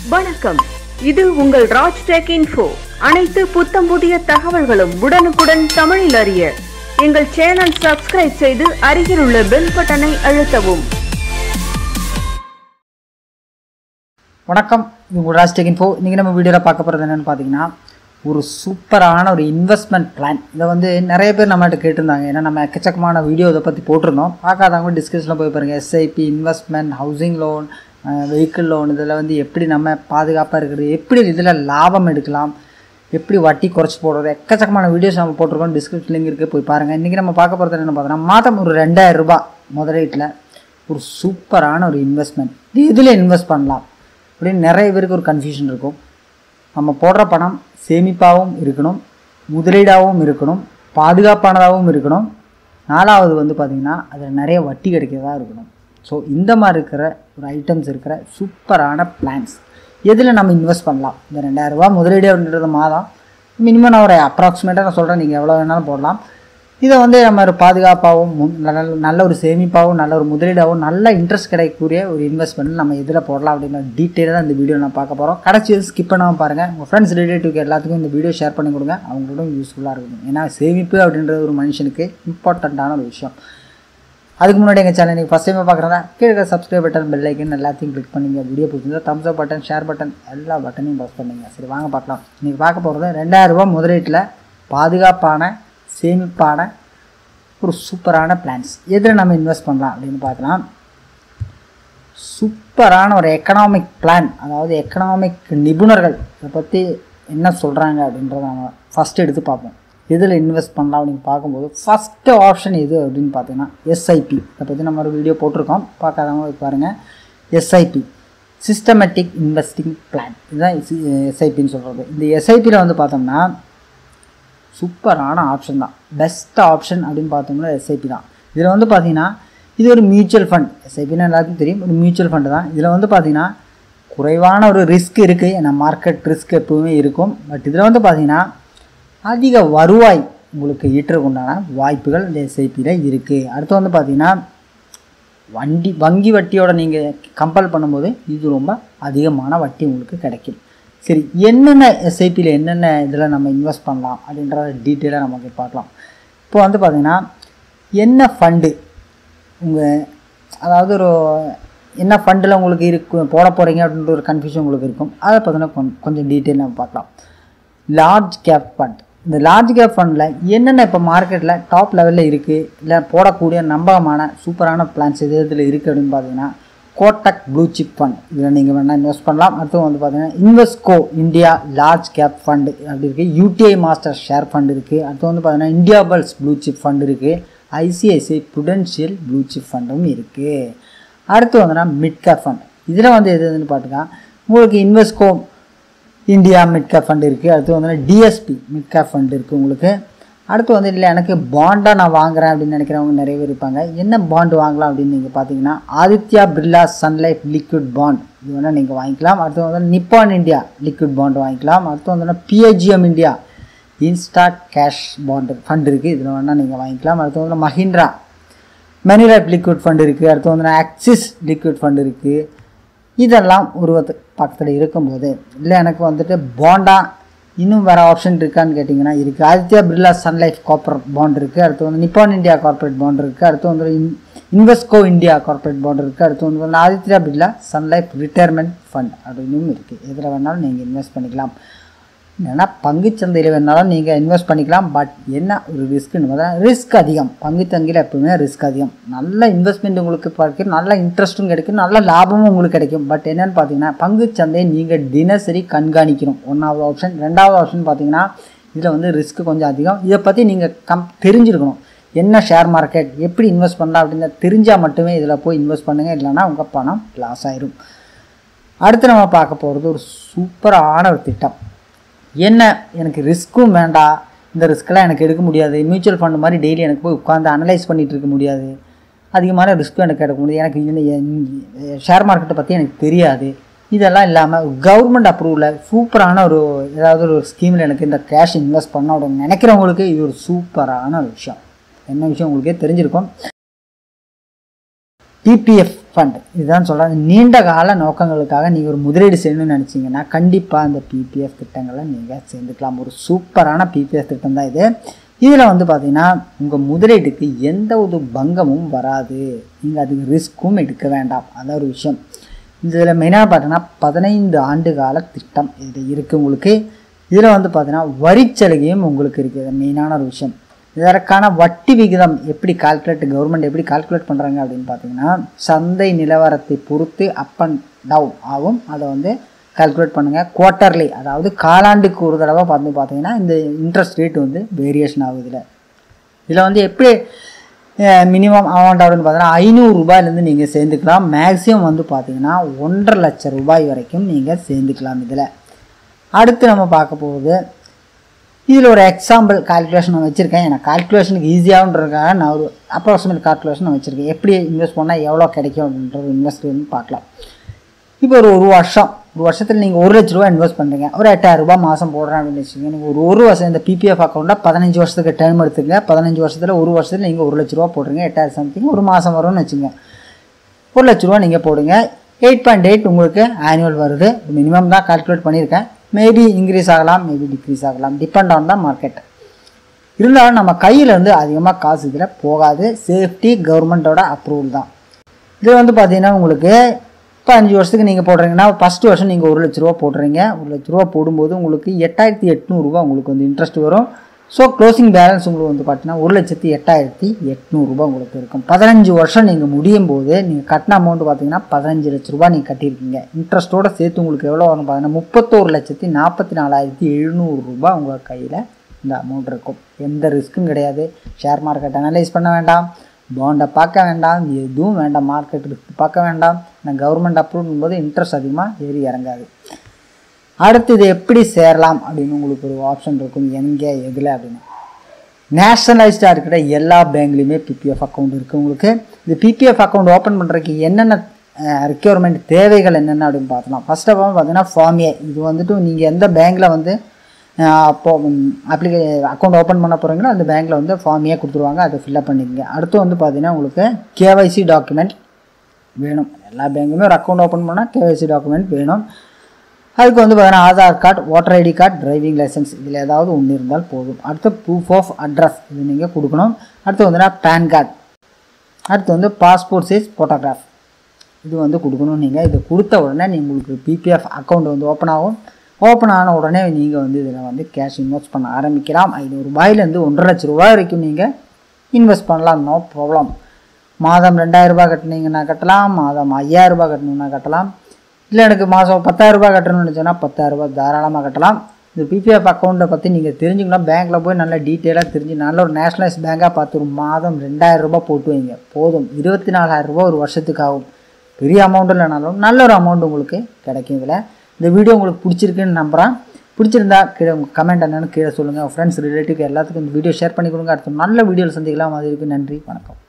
வணக்கம் இது உங்கள் ராஜ் டெக் இன்ஃபோ அனைத்து புத்தம் புதிய தகவல்களும் உடனுக்குடன் தமிழில் அறிய எங்கள் சேனல் சப்ஸ்கிரைப் செய்து அருகில் உள்ள பெல் பட்டனை அழுத்தவும் வணக்கம் இது உங்கள் ராஜ்டெக் இன்ஃபோ இன்றைக்கி நம்ம வீடியோவில் பார்க்க போகிறது என்னென்னு பார்த்தீங்கன்னா ஒரு சூப்பரான ஒரு இன்வெஸ்ட்மெண்ட் பிளான் இதை வந்து நிறைய பேர் நம்மகிட்ட கேட்டிருந்தாங்க ஏன்னா நம்ம எக்கச்சக்கமான வீடியோ இதை பற்றி போட்டிருந்தோம் பார்க்காதவங்க டிஸ்கஷனில் போய் பாருங்கள் SIP investment housing loan vehicle loan இதில் வந்து எப்படி நம்ம பாதுகாப்பாக இருக்கிறது எப்படி இதில் லாபம் எடுக்கலாம் எப்படி வட்டி குறைச்சி போடுறது எக்கச்சக்கமான வீடியோஸ் நம்ம போட்டிருக்கோம் டிஸ்கிரிப்ஷன் லிங்க் இருக்குது போய் பாருங்கள் இன்றைக்கி நம்ம பார்க்க போகிறது என்ன பார்த்தோன்னா மாதம் ஒரு ரெண்டாயிரம் ரூபாய் முதலீட்டில் ஒரு சூப்பரான ஒரு இன்வெஸ்ட்மெண்ட் இது இதில் இன்வெஸ்ட் பண்ணலாம் அப்படின்னு நிறைய பேருக்கு ஒரு கன்ஃபியூஷன் இருக்கும் நம்ம போடுற பணம் சேமிப்பாகவும் இருக்கணும் முதலீடாகவும் இருக்கணும் பாதுகாப்பானதாகவும் இருக்கணும் நாலாவது வந்து பார்த்திங்கன்னா அதில் நிறைய வட்டி கிடைக்கிறதா இருக்கணும் ஸோ இந்த மாதிரி இருக்கிற ஒரு ஐட்டம்ஸ் இருக்கிற சூப்பரான பிளான்ஸ் எதில் நம்ம இன்வெஸ்ட் பண்ணலாம் இந்த ரெண்டாயிரரூபா முதலீடு அப்படின்றது மாதம் மினிமம் நான் ஒரு அப்ராக்சிமேட்டாக நான் சொல்கிறேன் நீங்கள் எவ்வளோ வேணாலும் போடலாம் இதை வந்து நம்ம ஒரு பாதுகாப்பாகவும் மு- நல்ல நல்ல ஒரு சேமிப்பாகவும் நல்ல ஒரு முதலீடாகவும் நல்ல இன்ட்ரெஸ்ட் கிடைக்கக்கூடிய ஒரு இன்வெஸ்ட்மெண்ட் நம்ம எதில் போடலாம் அப்படின்ற டீட்டெயிலாக இந்த வீடியோ நான் பார்க்க போகிறோம் கடைசி ஸ்கிப் பண்ணாமல் பாருங்கள் உங்கள் ஃப்ரெண்ட்ஸ் ரிலேட்டிவ்க்கு எல்லாத்துக்கும் இந்த வீடியோ ஷேர் பண்ணி கொடுங்க அவங்களோட யூஸ்ஃபுல்லாக இருக்கும் ஏன்னா சேமிப்பு அப்படின்றது ஒரு மனுஷனுக்கு இம்பார்ட்டண்ட்டான ஒரு விஷயம் அதுக்கு முன்னாடி எங்கள் சேனல் நீங்கள் ஃபஸ்ட் டைம் பார்க்குறதா கீழே சப்ஸ்கிரைப் பட்டன் பெல் ஐக்கன் எல்லாத்தையும் கிளிக் பண்ணிங்க வீடியோ பிடிச்சிருந்தா thumbs up button share button எல்லா பட்டனையும் ப்ரெஸ் பண்ணுங்க சரி வாங்க பார்க்கலாம் இன்றைக்கி பார்க்க போகிறது ரெண்டாயிரம் ரூபாய் முதலீட்டில் பாதுகாப்பான சேமிப்பான ஒரு சூப்பரான பிளான்ஸ் எதில் நம்ம இன்வெஸ்ட் பண்ணலாம் அப்படின்னு பார்க்கலாம் சூப்பரான ஒரு எக்கனாமிக் பிளான் அதாவது எக்கனாமிக் நிபுணர்கள் இதை பற்றி என்ன சொல்கிறாங்க அப்படின்றத நம்ம ஃபஸ்ட்டு எடுத்து பார்ப்போம் எதில் இன்வெஸ்ட் பண்ணலாம் அப்படின்னு பார்க்கும்போது ஃபஸ்ட்டு ஆப்ஷன் எது அப்படின்னு பார்த்தீங்கன்னா எஸ்ஐபி இதை பற்றி நம்ம ஒரு வீடியோ போட்டிருக்கோம் பார்க்காதவங்க போய் பாருங்கள் எஸ்ஐபி சிஸ்டமேட்டிக் இன்வெஸ்டிங் பிளான் இதுதான் எஸ்ஐபின்னு சொல்கிறது இந்த எஸ்ஐபியில் வந்து பார்த்தோம்னா சூப்பரான ஆப்ஷன் தான் பெஸ்ட் ஆப்ஷன் அப்படின்னு பார்த்தோம்னா எஸ்ஐபி தான் இதில் வந்து பார்த்தீங்கன்னா இது ஒரு மியூச்சுவல் ஃபண்ட் எஸ்ஐபின்னு எல்லாத்துக்கும் தெரியும் ஒரு மியூச்சுவல் ஃபண்டு தான் இதில் வந்து பார்த்தீங்கன்னா குறைவான ஒரு ரிஸ்க் இருக்குது ஏன்னா மார்க்கெட் ரிஸ்க் எப்பவுமே இருக்கும் பட் இதில் வந்து பார்த்தீங்கன்னா அதிக வருவாய் உங்களுக்கு ஈட்டுறதுக்கு உண்டான வாய்ப்புகள் இந்த எஸ்ஐபியில் இருக்குது அடுத்து வந்து பார்த்தீங்கன்னா வண்டி வங்கி வட்டியோட நீங்கள் கம்பேர் பண்ணும்போது இது ரொம்ப அதிகமான வட்டி உங்களுக்கு கிடைக்கும் சரி என்னென்ன எஸ்ஐபியில் என்னென்ன இதில் நம்ம இன்வெஸ்ட் பண்ணலாம் அப்படின்ற டீட்டெயிலாக நமக்கு பார்க்கலாம் இப்போ வந்து பார்த்தீங்கன்னா என்ன ஃபண்டு உங்கள் அதாவது ஒரு என்ன ஃபண்டில் உங்களுக்கு இருக்கு போட போகிறீங்க அப்படின்ற ஒரு கன்ஃபியூஷன் உங்களுக்கு இருக்கும் அதை பார்த்தீங்கன்னா கொஞ்சம் கொஞ்சம் டீட்டெயில் நம்ம பார்க்கலாம் லார்ஜ் கேப் ஃபண்ட் இந்த லார்ஜ் கேப் ஃபண்டில் என்னென்ன இப்போ மார்க்கெட்டில் டாப் லெவலில் இருக்குது இல்லை போடக்கூடிய நம்பகமான சூப்பரான பிளான்ஸ் எது இதில் இருக்குது அப்படின்னு பார்த்தீங்கன்னா கோட்டக் ப்ளூ சிப் ஃபண்ட் இதில் நீங்கள் வேணால் இன்வெஸ்ட் பண்ணலாம் அடுத்து வந்து பார்த்தீங்கன்னா Invesco India large cap fund அப்படி இருக்குது யூடிஐ மாஸ்டர் ஷேர் ஃபண்ட் இருக்குது அடுத்து வந்து பார்த்தீங்கன்னா India pulse blue chip fund இருக்குது ஐசிஐசிஐ புடென்ஷியல் ப்ளூ சிப் ஃபண்டும் இருக்குது அடுத்து வந்துன்னா மிட் கேப் ஃபண்ட் இதில் வந்து எது எதுன்னு பார்த்துக்கா உங்களுக்கு Invesco India mid cap fund இருக்குது அடுத்து வந்து டிஎஸ்பி மிட் கேப் ஃபண்ட் இருக்குது உங்களுக்கு அடுத்து வந்து இல்லை எனக்கு பாண்டாக நான் வாங்குறேன் அப்படின்னு நினைக்கிறவங்க நிறைய பேர் இருப்பாங்க என்ன பாண்டு வாங்கலாம் அப்படின்னு நீங்கள் பார்த்தீங்கன்னா Aditya Birla sun life liquid bond இது வேணால் நீங்கள் வாங்கிக்கலாம் அடுத்து வந்து நிப்பான் இந்தியா லிக்விட் பாண்ட் வாங்கிக்கலாம் அடுத்து வந்து PGIM India insta cash bond fund இருக்குது இதில் வேணால் நீங்கள் வாங்கிக்கலாம் அடுத்து வந்து மஹிந்திரா மெனிலைஃப் லிக்விட் ஃபண்ட் இருக்குது அடுத்து வந்து ஆக்சிஸ் லிக்விட் ஃபண்ட் இருக்குது இதெல்லாம் உருவத்து பக்கத்தில் இருக்கும்போது இல்லை எனக்கு வந்துட்டு பாண்டா இன்னும் வேறு ஆப்ஷன் இருக்கான்னு கேட்டிங்கன்னா இருக்குது Aditya Birla sun life corporate bond இருக்குது அடுத்து வந்து நிப்பான் இந்தியா கார்பரேட் பாண்ட் இருக்குது அடுத்து வந்து in Invesco India corporate bond இருக்குது அடுத்து வந்து வந்து Aditya Birla sun life retirement fund அப்படின்னும் இருக்குது எதில் வேணாலும் நீங்கள் இன்வெஸ்ட் பண்ணிக்கலாம் ஏன்னா பங்குச்சந்தையில் வேணாலும் நீங்கள் இன்வெஸ்ட் பண்ணிக்கலாம் பட் என்ன ஒரு ரிஸ்க்குன்னு பார்த்தா ரிஸ்க் அதிகம் பங்குச்சந்தையில் எப்பவுமே ரிஸ்க் அதிகம் நல்ல இன்வெஸ்ட்மெண்ட் உங்களுக்கு கிடைக்கும் நல்ல இன்ட்ரெஸ்ட்டும் கிடைக்கும் நல்ல லாபமும் உங்களுக்கு கிடைக்கும் பட் என்னன்னு பார்த்தீங்கன்னா பங்குச்சந்தையை நீங்கள் தினசரி கண்காணிக்கணும் ஒன்றாவது ஆப்ஷன் ரெண்டாவது ஆப்ஷன் பார்த்தீங்கன்னா இதில் வந்து ரிஸ்க் கொஞ்சம் அதிகம் இதை பற்றி நீங்கள் கம் தெரிஞ்சிருக்கணும் என்ன ஷேர் மார்க்கெட் எப்படி இன்வெஸ்ட் பண்ணலாம் அப்படின்னு தெரிஞ்சால் மட்டுமே இதில் போய் இன்வெஸ்ட் பண்ணுங்கள் இல்லைன்னா உங்கள் பணம் லாஸ் ஆயிரும் அடுத்து நம்ம பார்க்க போகிறது ஒரு சூப்பரான ஒரு திட்டம் என்ன எனக்கு ரிஸ்க்கும் வேண்டாம் இந்த ரிஸ்க்கெல்லாம் எனக்கு எடுக்க முடியாது மியூச்சுவல் ஃபண்ட் மாதிரி டெய்லி எனக்கு போய் உட்காந்து அனலைஸ் பண்ணிகிட்டு இருக்க முடியாது அதிகமான ரிஸ்க்கும் எனக்கு எடுக்க முடியாது எனக்கு இந்த ஷேர் மார்க்கெட்டை பற்றி எனக்கு தெரியாது இதெல்லாம் இல்லாமல் கவர்மெண்ட் அப்ரூவலில் சூப்பரான ஒரு ஏதாவது ஒரு ஸ்கீமில் எனக்கு இந்த கேஷ் இன்வெஸ்ட் பண்ண அப்படின்னு நினைக்கிறவங்களுக்கு இது ஒரு சூப்பரான ஒரு விஷயம் என்ன விஷயம் உங்களுக்கே தெரிஞ்சிருக்கும் பிபிஎஃப் ஃபண்ட் இதுதான் சொல்கிறாங்க நீண்ட கால நோக்கங்களுக்காக நீங்கள் ஒரு முதலீடு செய்யணும்னு நினச்சிங்கன்னா கண்டிப்பாக அந்த பிபிஎஃப் திட்டங்களை நீங்கள் சேர்ந்துக்கலாம் ஒரு சூப்பரான பிபிஎஃப் திட்டம் தான் இது இதில் வந்து பார்த்தீங்கன்னா உங்கள் முதலீட்டுக்கு எந்த ஒரு பங்கமும் வராது நீங்கள் அதுக்கு ரிஸ்க்கும் எடுக்க வேண்டாம் அதான் ஒரு விஷயம் இதில் மெயினாக பார்த்தீங்கன்னா பதினைந்து ஆண்டு கால திட்டம் இதில் இருக்குது உங்களுக்கு இதில் வந்து பார்த்தீங்கன்னா வரிச்சலுகையும் உங்களுக்கு இருக்குது மெயினான ஒரு விஷயம் இதற்கான வட்டி விகிதம் எப்படி கால்குலேட் கவர்மெண்ட் எப்படி கால்குலேட் பண்ணுறாங்க அப்படின்னு பார்த்தீங்கன்னா சந்தை நிலவரத்தை பொறுத்து அப் அண்ட் டவுன் ஆகும் அதை வந்து கால்குலேட் பண்ணுங்கள் குவார்ட்டர்லி அதாவது காலாண்டுக்கு ஒரு தடவை பார்த்து பார்த்தீங்கன்னா இந்த இன்ட்ரெஸ்ட் ரேட் வந்து வேரியேஷன் ஆகுது இதில் இதில் வந்து எப்படி மினிமம் அமௌண்ட் அப்படின்னு பார்த்தீங்கன்னா ஐநூறு ரூபாயிலேருந்து நீங்கள் சேர்ந்துக்கலாம் மேக்ஸிமம் வந்து பார்த்தீங்கன்னா ஒன்றரை லட்சம் ரூபாய் வரைக்கும் நீங்கள் சேர்ந்துக்கலாம் இதில் அடுத்து நம்ம பார்க்க போகுது இதில் ஒரு எக்ஸாம்பிள் கால்குலேஷன் நான் வச்சுருக்கேன் எனக்கு கால்குலேஷனுக்கு ஈஸியாகன்றதுக்காக நான் ஒரு அப்ராக்சிமேட் கால்குலேஷன் நான் வச்சுருக்கேன் எப்படி இன்வெஸ்ட் பண்ணால் எவ்வளோ கிடைக்கும் அப்படின்ற ஒரு இன்வெஸ்ட்மெண்ட் பார்க்கலாம் இப்போ ஒரு ஒரு வருஷம் ஒரு வருஷத்தில் நீங்கள் ஒரு லட்ச ரூபா இன்வெஸ்ட் பண்ணுறீங்க ஒரு எட்டாயிரம் ரூபாய் மாதம் போடுறேன் அப்படின்னு வச்சுக்கோங்க நீங்கள் ஒரு ஒரு வருஷம் இந்த பிபிஎஃப் அக்கௌண்ட்டில் பதினஞ்சு வருஷத்துக்கு டைம் எடுத்துங்க பதினஞ்சு வருஷத்தில் ஒரு வருஷத்தில் நீங்கள் ஒரு லட்ச ரூபா போடுறீங்க எட்டாயிரம் சம்திங் ஒரு மாதம் வரும்னு வச்சுங்க ஒரு லட்ச ரூபா நீங்கள் போடுங்க எயிட் பாயிண்ட் எயிட் உங்களுக்கு ஆனுவல் வருது மினிமம் தான் கால்குலேட் பண்ணியிருக்கேன் மேபி இன்க்ரீஸ் ஆகலாம் மேபி டிக்ரீஸ் ஆகலாம் டிபெண்ட் ஆன் தான் மார்க்கெட் இருந்தாலும் நம்ம கையிலேருந்து அதிகமாக காசு இதில் போகாது சேஃப்டி கவர்மெண்ட்டோட அப்ரூவல் தான் இது வந்து பார்த்தீங்கன்னா உங்களுக்கு இப்போ அஞ்சு வருஷத்துக்கு நீங்கள் போடுறீங்கன்னா ஃபஸ்ட்டு வருஷம் நீங்கள் ஒரு லட்ச ரூபா போடுறீங்க ஒரு லட்ச ரூபா போடும்போது உங்களுக்கு எட்டாயிரத்தி எட்நூறுரூவா உங்களுக்கு வந்து இன்ட்ரெஸ்ட் வரும் ஸோ க்ளோசிங் பேலன்ஸ் உங்களுக்கு வந்து பார்த்தீங்கன்னா ஒரு லட்சத்தி எட்டாயிரத்தி எட்நூறுரூபா உங்களுக்கு இருக்கும் பதினஞ்சு வருஷம் நீங்கள் முடியும் போது நீங்கள் கட்டின அமௌண்ட் பார்த்தீங்கன்னா பதினஞ்சு லட்ச ரூபா நீங்கள் கட்டியிருக்கீங்க இன்ட்ரெஸ்ட்டோட சேர்த்து உங்களுக்கு எவ்வளோ வரும் பார்த்தீங்கன்னா முப்பத்தோரு லட்சத்தி நாற்பத்தி நாலாயிரத்தி எழுநூறுரூபா உங்கள் கையில் இந்த அமௌண்ட் இருக்கும் எந்த ரிஸ்க்கும் கிடையாது ஷேர் மார்க்கெட் அனலைஸ் பண்ண வேண்டாம் பாண்டை பார்க்க வேண்டாம் எதுவும் வேண்டாம் மார்க்கெட் ரிஸ்க் பார்க்க வேண்டாம் நான் கவர்மெண்ட் அப்ரூவ் போது இன்ட்ரெஸ்ட் அதிகமாக ஏறி இறங்காது அடுத்து இது எப்படி சேரலாம் அப்படின்னு உங்களுக்கு ஒரு ஆப்ஷன் இருக்கும் எங்கே எதில் அப்படின்னு நேஷனலைஸ்டாக இருக்கிற எல்லா பேங்க்லேயுமே பிபிஎஃப் அக்கௌண்ட் இருக்குது உங்களுக்கு இந்த பிபிஎஃப் அக்கௌண்ட் ஓப்பன் பண்ணுறதுக்கு என்னென்ன ரெக்யர்மெண்ட் தேவைகள் என்னென்ன அப்படின்னு பார்த்தலாம் ஃபர்ஸ்ட் ஆஃப் ஆல் பார்த்தீங்கன்னா ஃபார்ம் ஏ இது வந்துட்டு நீங்கள் எந்த பேங்க்கில் வந்து அப்போ அப்ளிகே அக்கௌண்ட் ஓப்பன் பண்ண போகிறீங்களோ அந்த பேங்க்கில் வந்து ஃபார்ம் ஏ கொடுத்துருவாங்க அதை ஃபில்அப் பண்ணிக்கங்க அடுத்து வந்து பார்த்தீங்கன்னா உங்களுக்கு கேவைசி டாக்குமெண்ட் வேணும் எல்லா பேங்க்குமே ஒரு அக்கௌண்ட் ஓப்பன் பண்ணால் கேவைசி டாக்குமெண்ட் வேணும் அதுக்கு வந்து பார்த்தீங்கன்னா Aadhaar card voter ID card driving licence இதில் ஏதாவது ஒன்று இருந்தால் போதும் அடுத்து ப்ரூஃப் ஆஃப் அட்ரஸ் இது நீங்கள் கொடுக்கணும் அடுத்து வந்துன்னா பேன் கார்டு அடுத்து வந்து பாஸ்போர்ட் சைஸ் ஃபோட்டோகிராஃப் இது வந்து கொடுக்கணும் நீங்கள் இது கொடுத்த உடனே நீங்கள் உங்களுக்கு பிபிஎஃப் அக்கௌண்ட் வந்து ஓப்பன் ஆகும் ஓப்பன் ஆன உடனே நீங்கள் வந்து இதில் வந்து கேஷ் இன்வெஸ்ட் பண்ண ஆரம்பிக்கலாம் ஐநூறுரூபாயிலேருந்து ஒன்றரை லட்ச ரூபாய் வரைக்கும் நீங்கள் இன்வெஸ்ட் பண்ணலாம் நோ ப்ராப்ளம் மாதம் ரெண்டாயிரரூபா கட்டினீங்கன்னா கட்டலாம் மாதம் ஐயாயிரரூபா கட்டணுன்னா கட்டலாம் இல்லை எனக்கு மாதம் பத்தாயிரரூபா கட்டணும்னு நினச்சோன்னா பத்தாயிரரூபா தாராளமாக கட்டலாம் இந்த பிபிஎஃப் அக்கௌண்ட்டை பற்றி நீங்கள் தெரிஞ்சுக்கணும் பேங்க்கில் போய் நல்ல டீட்டெயிலாக தெரிஞ்சு நல்ல ஒரு நேஷனலைஸ் பேங்காக பார்த்து ஒரு மாதம் ரெண்டாயிரரூபா போட்டு வைங்க போதும் இருபத்தி நாலாயிரரூபா ஒரு வருஷத்துக்கு ஆகும் பெரிய அமௌண்ட் இல்லைனாலும் நல்ல ஒரு அமௌண்ட் உங்களுக்கு கிடைக்கும் இதில் இந்த வீடியோ உங்களுக்கு பிடிச்சிருக்குன்னு நம்புகிறேன் பிடிச்சிருந்தா கீழே உங்கள் கமெண்ட் என்னென்னு கீழே சொல்லுங்கள் ஃப்ரெண்ட்ஸ் ரிலேட்டிவ் எல்லாத்துக்கும் இந்த வீடியோ ஷேர் பண்ணி கொடுங்க அடுத்த நல்ல வீடியோவில் சந்திக்கலாம் அது வரைக்கும் நன்றி வணக்கம்